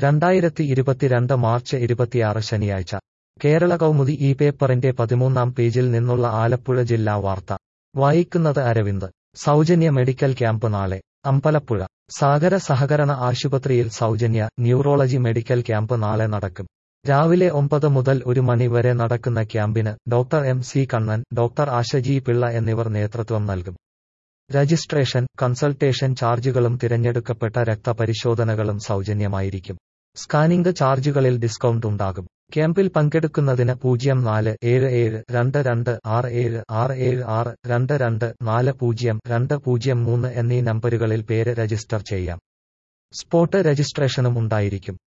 രണ്ടായിരത്തി ഇരുപത്തിരണ്ട് മാർച്ച് ഇരുപത്തിയാറ് ശനിയാഴ്ച കേരള കൗമുദി ഈ പേപ്പറിന്റെ പതിമൂന്നാം പേജിൽ നിന്നുള്ള ആലപ്പുഴ ജില്ലാ വാർത്ത വായിക്കുന്നത് അരവിന്ദ് സൗജന്യ മെഡിക്കൽ ക്യാമ്പ് നാളെ അമ്പലപ്പുഴ സാഗര സഹകരണ ആശുപത്രിയിൽ സൗജന്യ ന്യൂറോളജി മെഡിക്കൽ ക്യാമ്പ് നാളെ നടക്കും രാവിലെ ഒമ്പത് മുതൽ ഒരു മണി വരെ നടക്കുന്ന ക്യാമ്പിന് doctor M C Kannan doctor Ashaji Pillai എന്നിവർ നേതൃത്വം നൽകും രജിസ്ട്രേഷൻ കൺസൾട്ടേഷൻ ചാർജുകളും തിരഞ്ഞെടുക്കപ്പെട്ട രക്തപരിശോധനകളും സൗജന്യമായിരിക്കും സ്കാനിംഗ് ചാർജുകളിൽ ഡിസ്കൗണ്ട് ഉണ്ടാകും ക്യാമ്പിൽ പങ്കെടുക്കുന്നതിന് പൂജ്യം നാല് ഏഴ് ഏഴ് രണ്ട് രണ്ട് ആറ് ഏഴ് ആറ് ഏഴ് ആറ് രണ്ട് രണ്ട് നാല് പൂജ്യം രണ്ട് പൂജ്യം മൂന്ന് എന്നീ നമ്പരുകളിൽ പേര് രജിസ്റ്റർ ചെയ്യാം സ്പോട്ട് രജിസ്ട്രേഷനും ഉണ്ടായിരിക്കും